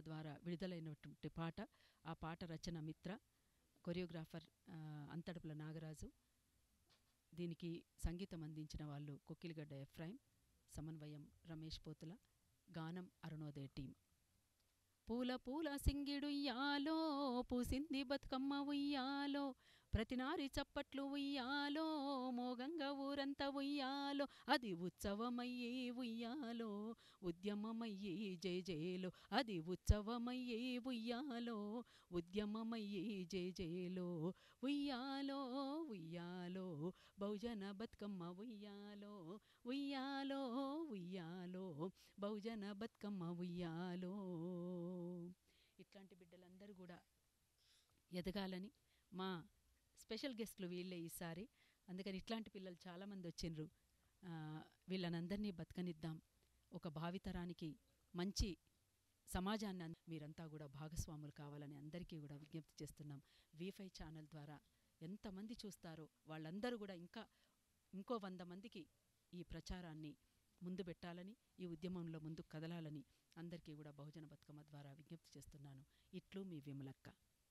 ద్వారా విడుదలైనటువంటి పాట ఆ పాట రచన మిత్ర కొరియోగ్రాఫర్ ఆ, అంతడుపుల నాగరాజు దీనికి సంగీతం అందించిన వాళ్ళు కొక్కిలిగడ్డ ఎఫ్రాయిం సమన్వయం రమేష్ పోతుల గానం అరుణోదయ టీం పూల పూల సింగిడుయ్యాలో పూసింది బతుకమ్మ ఉయ్యాలో ప్రతినారి చప్పట్లు ఉయ్యాలో మోగంగా ఊరంతా ఉయ్యాలో అది ఉత్సవమయ్యే ఉయ్యాలో ఉద్యమమయ్యే జయ జయలో అది ఉత్సవమయ్యే ఉయ్యాలో ఉద్యమమయ్యే జయ జయలో ఉయ్యాలో ఉయ్యాలో బహుజన బతుకమ్మ ఉయ్యాలో ఉయ్యాలో ఉయ్యాలో బహుజన బతుకమ్మ ఉయ్యాలో ఇట్లాంటి బిడ్డలందరూ కూడా ఎదగాలని మా స్పెషల్ గెస్ట్లు వీళ్ళే ఈసారి అందుకని ఇట్లాంటి పిల్లలు చాలామంది వచ్చిండ్రు ఆ, వీళ్ళనందరినీ బతకనిద్దాం ఒక భావితరానికి మంచి సమాజాన్ని అంద- మీరంతా కూడా భాగస్వాములు కావాలని అందరికీ కూడా విజ్ఞప్తి చేస్తున్నాం వీఫై ఛానల్ ద్వారా ఎంతమంది చూస్తారో వాళ్ళందరూ కూడా ఇంకా ఇంకో వంద మందికి ఈ ప్రచారాన్ని ముందు పెట్టాలని ఈ ఉద్యమంలో ముందుకు కదలాలని అందరికీ కూడా బహుజన బతుకమ్మ ద్వారా విజ్ఞప్తి చేస్తున్నాను ఇట్లు మీ విమలక్క